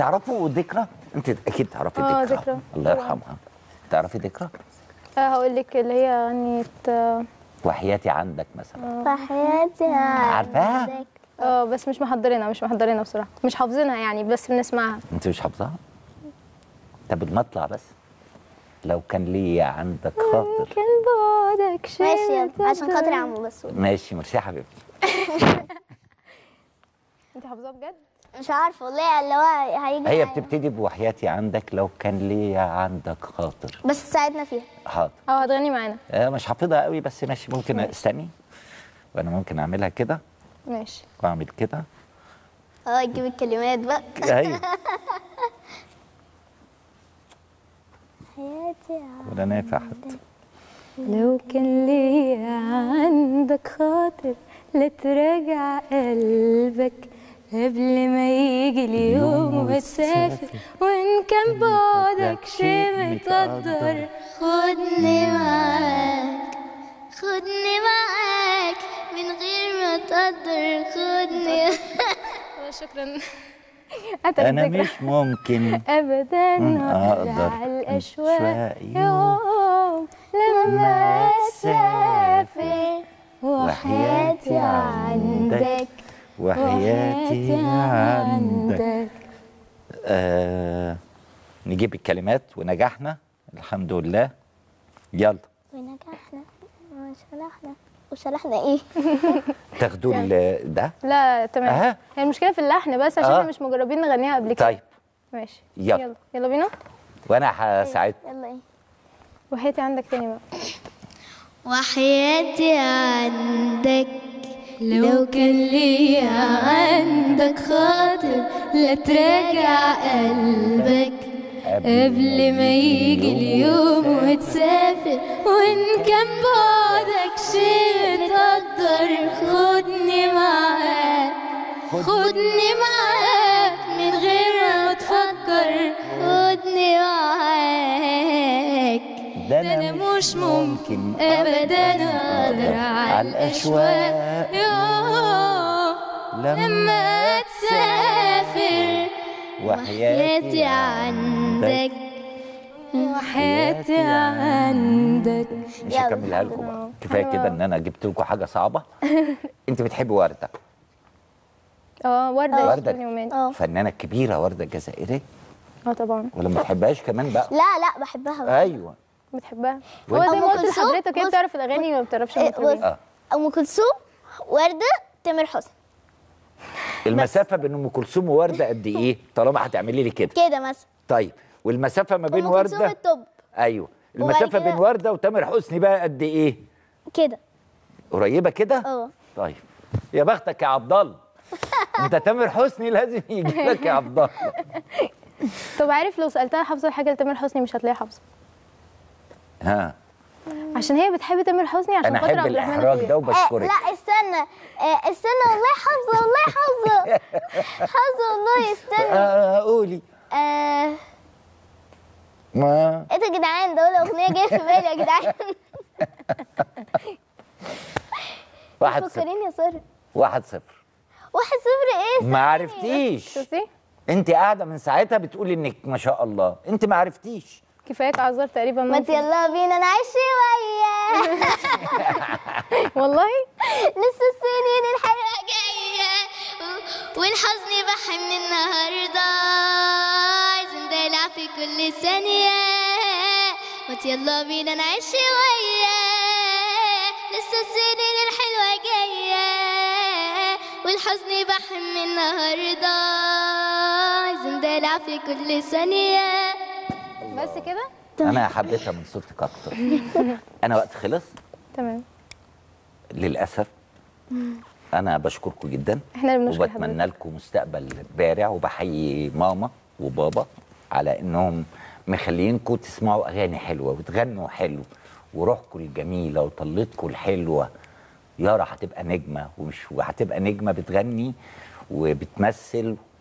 تعرفوا ذكرى انت اكيد تعرفي آه، ذكرى ذكرى. الله طبعاً. يرحمها تعرفي ذكرى آه هقول لك اللي هي غنيت اه وحياتي عندك مثلا فحياتي عارفاها؟ عندك. آه، بس مش محضرينها مش محضرينها بصراحه مش حافظينها يعني بس بنسمعها انت مش حافظاها طب المطلع بس لو كان ليا عندك خاطر كان بعدك شيء ماشي يلا عشان خاطر عمو بس ماشي ميرسي يا حبيبتي انت حافظاها بجد مش عارفه والله اللي هو هيجي هي معايا. بتبتدي بوحياتي عندك لو كان ليا عندك خاطر بس تساعدنا فيها حاضر اه هتغني معانا آه، مش حافظها قوي بس ماشي ممكن استني وانا ممكن اعملها كده ماشي واعمل كده اه تجيب الكلمات بقى ايوه حياتي ولا نافع حتى لو كان ليا عندك خاطر لا تراجع قلبك قبل ما يجي اليوم وتسافر وان كان بعدك شيء متقدر خدني معاك خدني معاك من غير ما تقدر خدني شكرا انا مش ممكن ابدا أقدر اقدر الاشواق أشواق يوم لما تسافر وحياتي عندك وحياتي عندك آه نجيب الكلمات ونجحنا الحمد لله يلا ونجحنا وشلحنا وشلحنا ايه تاخدوا ال- ده لا تمام أها. هي المشكله في اللحن بس عشان آه. احنا مش مجربين نغنيها قبل كده طيب ماشي يلا. يلا يلا بينا وانا هساعد يلا ايه وحياتي عندك تاني بقى وحياتي عندك لو كان ليا عندك خاطر لا تراجع قلبك قبل ما يجي اليوم وتسافر وان كان بعدك شيء تقدر خدني معاك خدني معاك من غير ما تفكر خدني معاك ده ده انا مش ممكن ابدا اقدر على الاشواق يوم لما تسافر وحياتي عندك وحياتي عندك مش هكملها لكم بقى كفايه كده ان انا جبت لكم حاجه صعبه انت بتحبي ورده اه ورده ورده يوسف يومين اه فنانه كبيره ورده الجزائريه اه طبعا ولا ما بتحبهاش كمان بقى لا لا بحبها بقى. ايوه بتحبها هو وانت؟ زي ما أم قلت كلثوم؟ لحضرتك هي بص- بتعرف الاغاني وما بتعرفش إيه، المطربين بص. اه ام كلثوم ورده تامر حسني المسافه بين ام كلثوم وورده قد ايه طالما هتعملي لي كده كده مثلا طيب والمسافه ما بين ام كلثوم ورده التوب ايوه وبعد المسافه كده- بين ورده وتامر حسني بقى قد ايه كده قريبه كده اه طيب يا بختك يا عبد الله انت تامر حسني لازم يجي لك يا عبد الله طب عارف لو سالتها حافظه حاجه لتامر حسني مش هتلاقيها حافظه ها عشان هي بتحب تامر حسني عشان انا خاطر احب عبد الرحمن الاحراج أخويا. ده آه وبشكرك لا استنى آه استنى والله حافظه والله حافظه حافظه والله استنى آه قولي آه ما ايه ده يا جدعان ده ولا اغنيه جايه في بالي يا جدعان واحد صفر فكرين يا ساره واحد صفر واحد صفر ايه ما عرفتيش شفتي انت قاعده من ساعتها بتقولي انك ما شاء الله انت ما عرفتيش كفاية اعذار تقريبا ما ممكن. يلا بينا نعيش شويه والله لسه السنين الحلوه جايه و- والحزن بحي من النهارده عايزين ندلع في كل ثانيه ما يلا بينا نعيش شويه لسه السنين الحلوه جايه والحزن بحي من النهارده عايزين ندلع في كل ثانيه بس كده انا حبيتها من صوتك اكتر انا وقت خلص تمام للاسف انا بشكركم جدا احنا اللي بنشكر وبتمنى لكم مستقبل بارع وبحيي ماما وبابا على انهم مخلينكم تسمعوا اغاني حلوه وتغنوا حلو وروحكم الجميله وطلتكم الحلوه يارا هتبقى نجمه ومش وهتبقى نجمه بتغني وبتمثل